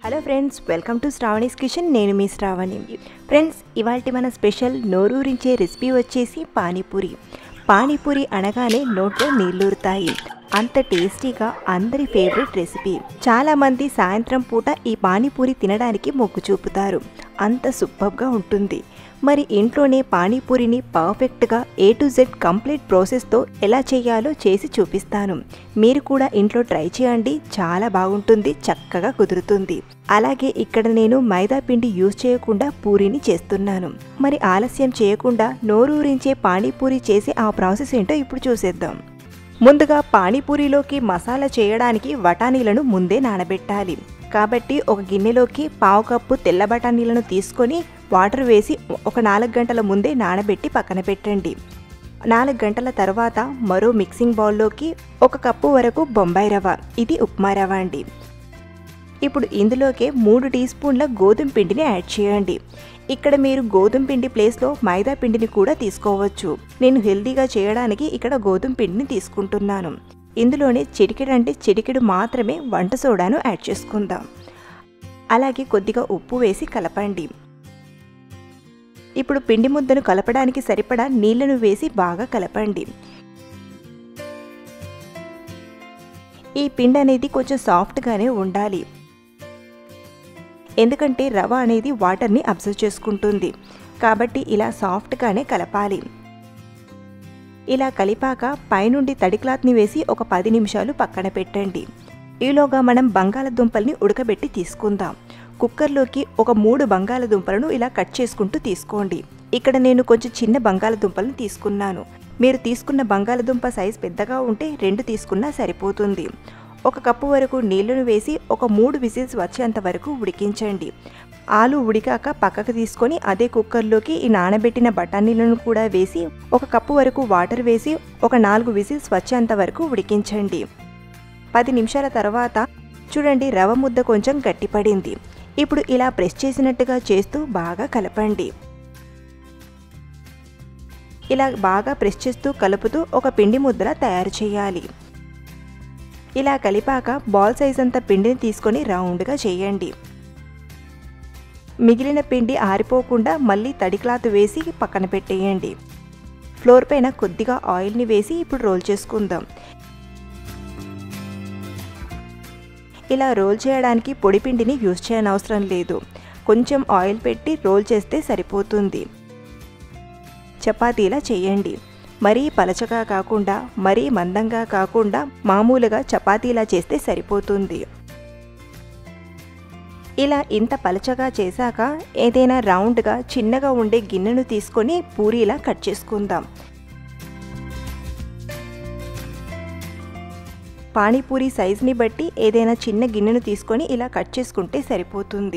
hello friends welcome to Sravani's kitchen నేను మీ Shravani friends ఇవాళ మన స్పెషల్ నోరూరించే రెసిపీ వచ్చేసి పానీపూరి పానీపూరి అనగానే నోట్లో నీళ్ళూరుతాయి అంత టేస్టీగా అందరి ఫేవరెట్ రెసిపీ చాలామంది సాయంత్రం పూట ఈ పానీపూరి తినడానికి మొగ్గు చూపుతారు అంత సూపర్గా ఉంటుంది మరి ఇంట్లోనే పానీపూరిని పర్ఫెక్ట్గా ఏ టు జెడ్ కంప్లీట్ ప్రాసెస్తో ఎలా చేయాలో చేసి చూపిస్తాను మీరు కూడా ఇంట్లో ట్రై చేయండి చాలా బాగుంటుంది చక్కగా కుదురుతుంది అలాగే ఇక్కడ నేను మైదా పిండి యూజ్ చేయకుండా పూరిని చేస్తున్నాను మరి ఆలస్యం చేయకుండా నోరూరించే పానీపూరి చేసే ఆ ప్రాసెస్ ఏంటో ఇప్పుడు చూసేద్దాం ముందుగా పానీపూరిలోకి మసాలా చేయడానికి వటానీలను ముందే నానబెట్టాలి కాబట్టి ఒక గిన్నెలోకి పావు కప్పు తెల్ల బఠానీలను తీసుకొని వాటర్ వేసి ఒక నాలుగు గంటల ముందే నానబెట్టి పక్కన పెట్టండి నాలుగు గంటల తర్వాత మరో మిక్సింగ్ బౌల్లోకి ఒక కప్పు వరకు బొంబాయి రవ్వ ఇది ఉప్మా రవ్వ అండి ఇప్పుడు ఇందులోకే మూడు టీ స్పూన్ల గోధుమ పిండిని యాడ్ చేయండి ఇక్కడ మీరు గోధుమ పిండి ప్లేస్లో మైదా పిండిని కూడా తీసుకోవచ్చు నేను హెల్తీగా చేయడానికి ఇక్కడ గోధుమ పిండిని తీసుకుంటున్నాను ఇందులోనే చిటికెడు అంటే చిటికెడు మాత్రమే వంట సోడాను యాడ్ చేసుకుందాం అలాగే కొద్దిగా ఉప్పు వేసి కలపండి ఇప్పుడు పిండి ముద్దను కలపడానికి సరిపడా నీళ్లను వేసి బాగా కలపండి ఈ పిండి అనేది కొంచెం సాఫ్ట్గానే ఉండాలి ఎందుకంటే రవ అనేది వాటర్ని అబ్జర్వ్ చేసుకుంటుంది కాబట్టి ఇలా సాఫ్ట్గానే కలపాలి ఇలా కలిపాక పైనుండి తడి క్లాత్ని వేసి ఒక పది నిమిషాలు పక్కన పెట్టండి ఈలోగా మనం బంగాళదుంపల్ని ఉడకబెట్టి తీసుకుందాం కుక్కర్లోకి ఒక మూడు బంగాళదుంపలను ఇలా కట్ చేసుకుంటూ తీసుకోండి ఇక్కడ నేను కొంచెం చిన్న బంగాళదుంపలను తీసుకున్నాను మీరు తీసుకున్న బంగాళదుంప సైజ్ పెద్దగా ఉంటే రెండు తీసుకున్నా సరిపోతుంది ఒక కప్పు వరకు నీళ్లను వేసి ఒక మూడు విజిల్స్ వచ్చేంత వరకు ఉడికించండి ఆలు ఉడికాక పక్కకు తీసుకొని అదే కుక్కర్లోకి ఈ నానబెట్టిన బఠానీలను కూడా వేసి ఒక కప్పు వరకు వాటర్ వేసి ఒక నాలుగు విజిల్స్ వచ్చేంత వరకు ఉడికించండి పది నిమిషాల తర్వాత చూడండి రవ ముద్ద కొంచెం గట్టిపడింది ఇప్పుడు ఇలా ప్రెస్ చేసినట్టుగా చేస్తూ బాగా కలపండి ఇలా బాగా ప్రెస్ చేస్తూ కలుపుతూ ఒక పిండి ముద్దలా తయారు చేయాలి ఇలా కలిపాక బాల్ సైజ్ అంత పిండిని తీసుకొని రౌండ్గా చేయండి మిగిలిన పిండి ఆరిపోకుండా మళ్ళీ తడి క్లాత్ వేసి పక్కన పెట్టేయండి ఫ్లోర్ పైన కొద్దిగా ఆయిల్ని వేసి ఇప్పుడు రోల్ చేసుకుందాం ఇలా రోల్ చేయడానికి పొడి పిండిని యూజ్ చేయనవసరం లేదు కొంచెం ఆయిల్ పెట్టి రోల్ చేస్తే సరిపోతుంది చపాతీలా చేయండి మరీ పలచగా కాకుండా మరీ మందంగా కాకుండా మామూలుగా చపాతీలా చేస్తే సరిపోతుంది ఇలా ఇంత పలచగా చేశాక ఏదైనా రౌండ్గా చిన్నగా ఉండే గిన్నెను తీసుకొని పూరీలా కట్ చేసుకుందాం పానీపూరి సైజుని బట్టి ఏదైనా చిన్న గిన్నెను తీసుకొని ఇలా కట్ చేసుకుంటే సరిపోతుంది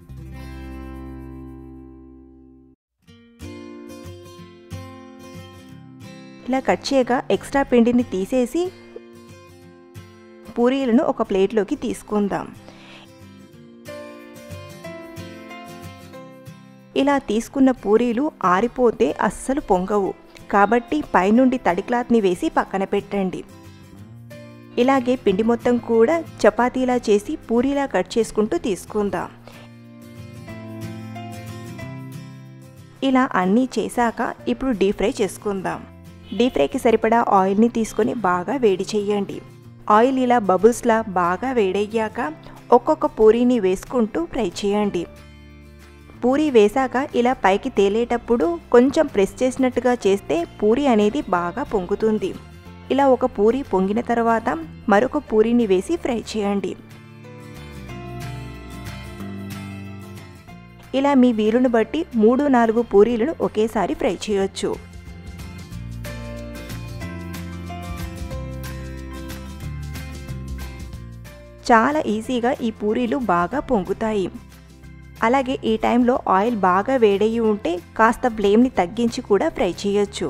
ఇలా కట్ చేయగా ఎక్స్ట్రా పిండిని తీసేసి పూరీలను ఒక ప్లేట్లోకి తీసుకుందాం ఇలా తీసుకున్న పూరీలు ఆరిపోతే అస్సలు పొంగవు కాబట్టి పైనుండి తడి క్లాత్ని వేసి పక్కన పెట్టండి ఇలాగే పిండి మొత్తం కూడా చపాతీలా చేసి పూరీలా కట్ చేసుకుంటూ తీసుకుందాం ఇలా అన్నీ చేశాక ఇప్పుడు డీప్ ఫ్రై చేసుకుందాం డీప్ ఫ్రైకి సరిపడా ఆయిల్ని తీసుకొని బాగా వేడి చేయండి ఆయిల్ ఇలా బబుల్స్లా బాగా వేడయ్యాక ఒక్కొక్క పూరీని వేసుకుంటూ ఫ్రై చేయండి పూరి వేశాక ఇలా పైకి తేలేటప్పుడు కొంచెం ప్రెస్ చేసినట్టుగా చేస్తే పూరి అనేది బాగా పొంగుతుంది ఇలా ఒక పూరి పొంగిన తర్వాత మరొక పూరిని వేసి ఫ్రై చేయండి ఇలా మీ వీలును బట్టి మూడు నాలుగు పూరీలను ఒకేసారి ఫ్రై చేయొచ్చు చాలా ఈజీగా ఈ పూరీలు బాగా పొంగుతాయి అలాగే ఈ టైంలో ఆయిల్ బాగా వేడయ్యి ఉంటే కాస్త ఫ్లేమ్ని తగ్గించి కూడా ఫ్రై చేయొచ్చు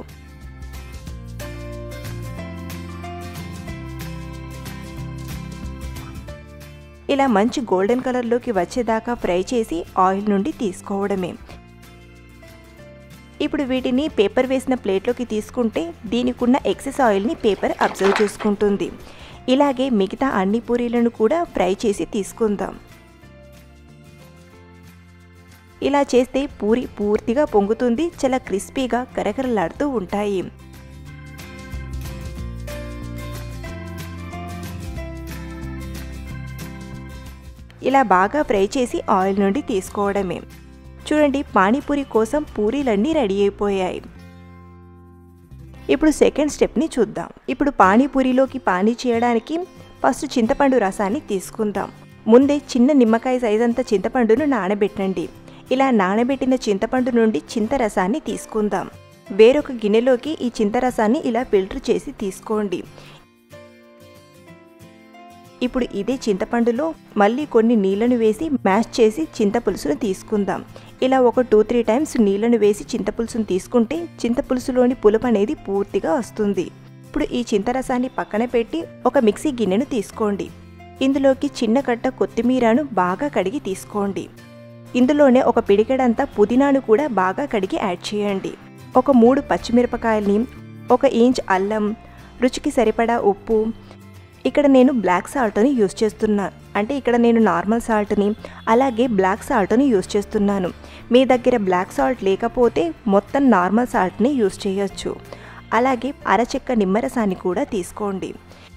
ఇలా మంచి గోల్డెన్ కలర్లోకి వచ్చేదాకా ఫ్రై చేసి ఆయిల్ నుండి తీసుకోవడమే ఇప్పుడు వీటిని పేపర్ వేసిన ప్లేట్లోకి తీసుకుంటే దీనికున్న ఎక్సెస్ ఆయిల్ని పేపర్ అబ్జర్వ్ చేసుకుంటుంది ఇలాగే మిగతా అన్ని పూరీలను కూడా ఫ్రై చేసి తీసుకుందాం ఇలా చేస్తే పూరి పూర్తిగా పొంగుతుంది చాలా క్రిస్పీగా కరకరలాడుతూ ఉంటాయి ఇలా బాగా ఫ్రై చేసి ఆయిల్ నుండి తీసుకోవడమే చూడండి పానీపూరి కోసం పూరీలన్నీ రెడీ అయిపోయాయి ఇప్పుడు సెకండ్ స్టెప్ని చూద్దాం ఇప్పుడు పానీపూరిలోకి పానీ చేయడానికి ఫస్ట్ చింతపండు రసాన్ని తీసుకుందాం ముందే చిన్న నిమ్మకాయ సైజ్ అంత చింతపండును నానబెట్టండి ఇలా నానబెట్టిన చింతపండు నుండి చింతరసాన్ని తీసుకుందాం వేరొక గిన్నెలోకి ఈ చింతరసాన్ని ఇలా ఫిల్టర్ చేసి తీసుకోండి ఇప్పుడు ఇదే చింతపండులో మళ్ళీ కొన్ని నీళ్లను వేసి మ్యాష్ చేసి చింతపులుసును తీసుకుందాం ఇలా ఒక టూ త్రీ టైమ్స్ నీళ్లను వేసి చింతపులుసును తీసుకుంటే చింతపులుసులోని పులుపు అనేది పూర్తిగా వస్తుంది ఇప్పుడు ఈ చింతరసాన్ని పక్కన పెట్టి ఒక మిక్సీ గిన్నెను తీసుకోండి ఇందులోకి చిన్న కట్ట కొత్తిమీరను బాగా కడిగి తీసుకోండి ఇందులోనే ఒక పిడికెడంతా పుదీనాను కూడా బాగా కడిగి యాడ్ చేయండి ఒక మూడు పచ్చిమిరపకాయల్ని ఒక ఇంచ్ అల్లం రుచికి సరిపడా ఉప్పు ఇక్కడ నేను బ్లాక్ సాల్ట్ని యూస్ చేస్తున్నాను అంటే ఇక్కడ నేను నార్మల్ సాల్ట్ని అలాగే బ్లాక్ సాల్ట్ని యూస్ చేస్తున్నాను మీ దగ్గర బ్లాక్ సాల్ట్ లేకపోతే మొత్తం నార్మల్ సాల్ట్ని యూస్ చేయొచ్చు అలాగే అరచెక్క నిమ్మరసాన్ని కూడా తీసుకోండి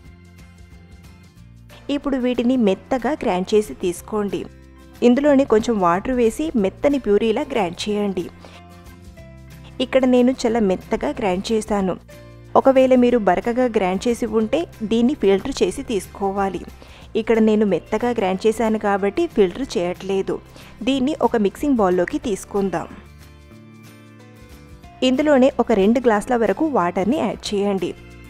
ఇప్పుడు వీటిని మెత్తగా గ్రైండ్ చేసి తీసుకోండి ఇందులోనే కొంచెం వాటర్ వేసి మెత్తని ప్యూరీలా గ్రైండ్ చేయండి ఇక్కడ నేను చాలా మెత్తగా గ్రైండ్ చేశాను ఒకవేళ మీరు బరకగా గ్రైండ్ చేసి ఉంటే దీన్ని ఫిల్టర్ చేసి తీసుకోవాలి ఇక్కడ నేను మెత్తగా గ్రైండ్ చేశాను కాబట్టి ఫిల్టర్ చేయట్లేదు దీన్ని ఒక మిక్సింగ్ బౌల్లోకి తీసుకుందాం ఇందులోనే ఒక రెండు గ్లాసుల వరకు వాటర్ని యాడ్ చేయండి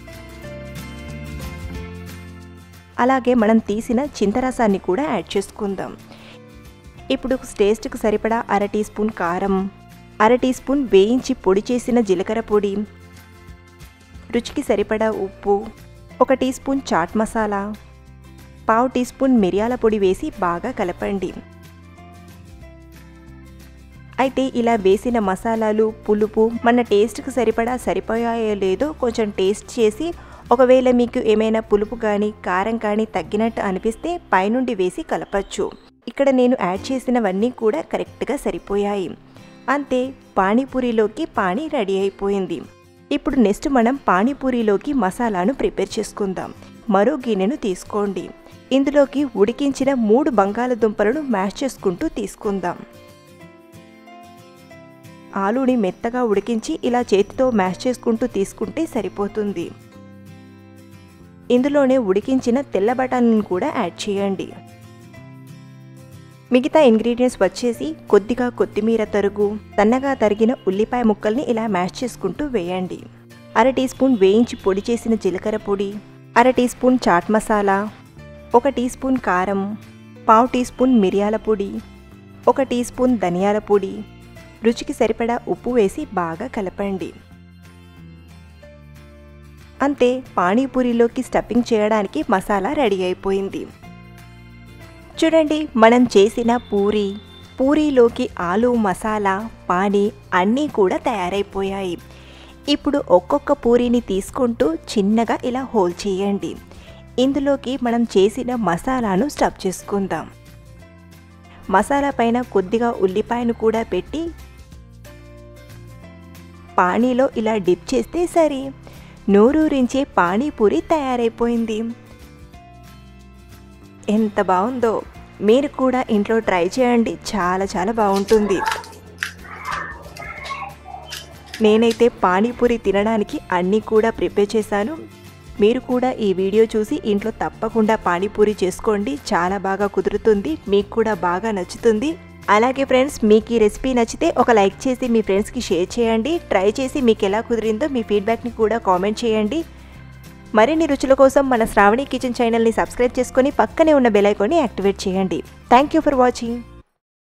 అలాగే మనం తీసిన చింతరసాన్ని కూడా యాడ్ చేసుకుందాం ఇప్పుడు టేస్ట్కి సరిపడా అర టీ స్పూన్ కారం అర టీ స్పూన్ వేయించి పొడి చేసిన జీలకర్ర పొడి రుచికి సరిపడా ఉప్పు ఒక టీ స్పూన్ చాట్ మసాలా పావు టీ స్పూన్ మిరియాల పొడి వేసి బాగా కలపండి అయితే ఇలా వేసిన మసాలాలు పులుపు మన టేస్ట్కి సరిపడా సరిపోయాయో లేదో కొంచెం టేస్ట్ చేసి ఒకవేళ మీకు ఏమైనా పులుపు కానీ కారం కానీ తగ్గినట్టు అనిపిస్తే పైనుండి వేసి కలపచ్చు ఇక్కడ నేను యాడ్ చేసినవన్నీ కూడా కరెక్ట్గా సరిపోయాయి అంతే పానీపూరిలోకి పానీ రెడీ అయిపోయింది ఇప్పుడు నెక్స్ట్ మనం పానీపూరిలోకి మసాలాను ప్రిపేర్ చేసుకుందాం మరో గిన్నెను తీసుకోండి ఇందులోకి ఉడికించిన మూడు బంగాళదుంపలను మ్యాష్ చేసుకుంటూ తీసుకుందాం ఆలుని మెత్తగా ఉడికించి ఇలా చేతితో మ్యాష్ చేసుకుంటూ తీసుకుంటే సరిపోతుంది ఇందులోనే ఉడికించిన తెల్ల బఠానీని కూడా యాడ్ చేయండి మిగతా ఇంగ్రీడియంట్స్ వచ్చేసి కొద్దిగా కొత్తిమీర తరుగు సన్నగా తరిగిన ఉల్లిపాయ ముక్కల్ని ఇలా మ్యాష్ చేసుకుంటూ వేయండి అర టీ స్పూన్ వేయించి పొడి చేసిన జీలకర్ర పొడి అర టీ స్పూన్ చాట్ మసాలా ఒక టీ స్పూన్ కారం పావు టీ స్పూన్ మిరియాల పొడి ఒక టీ స్పూన్ ధనియాల పొడి రుచికి సరిపడా ఉప్పు వేసి బాగా కలపండి అంతే పానీపూరిలోకి స్టఫింగ్ చేయడానికి మసాలా రెడీ అయిపోయింది చూడండి మనం చేసిన పూరి పూరీలోకి ఆలు మసాలా పానీ అన్నీ కూడా తయారైపోయాయి ఇప్పుడు ఒక్కొక్క పూరీని తీసుకుంటూ చిన్నగా ఇలా హోల్ చేయండి ఇందులోకి మనం చేసిన మసాలాను స్టఫ్ చేసుకుందాం మసాలా పైన కొద్దిగా ఉల్లిపాయను కూడా పెట్టి పానీలో ఇలా డిప్ చేస్తే సరే నోరూరించే పానీపూరి తయారైపోయింది ఎంత బాగుందో మీరు కూడా ఇంట్లో ట్రై చేయండి చాలా చాలా బాగుంటుంది నేనైతే పానీపూరి తినడానికి అన్నీ కూడా ప్రిపేర్ చేశాను మీరు కూడా ఈ వీడియో చూసి ఇంట్లో తప్పకుండా పానీపూరి చేసుకోండి చాలా బాగా కుదురుతుంది మీకు కూడా బాగా నచ్చుతుంది అలాగే ఫ్రెండ్స్ మీకు ఈ రెసిపీ నచ్చితే ఒక లైక్ చేసి మీ ఫ్రెండ్స్కి షేర్ చేయండి ట్రై చేసి మీకు ఎలా కుదిరిందో మీ ఫీడ్బ్యాక్ని కూడా కామెంట్ చేయండి మరిన్ని రుచుల కోసం మన శ్రావణి కిచెన్ ఛానల్ని సబ్స్క్రైబ్ చేసుకొని పక్కనే ఉన్న బెల్ ఐకాన్ని యాక్టివేట్ చేయండి థ్యాంక్ యూ ఫర్ వాచింగ్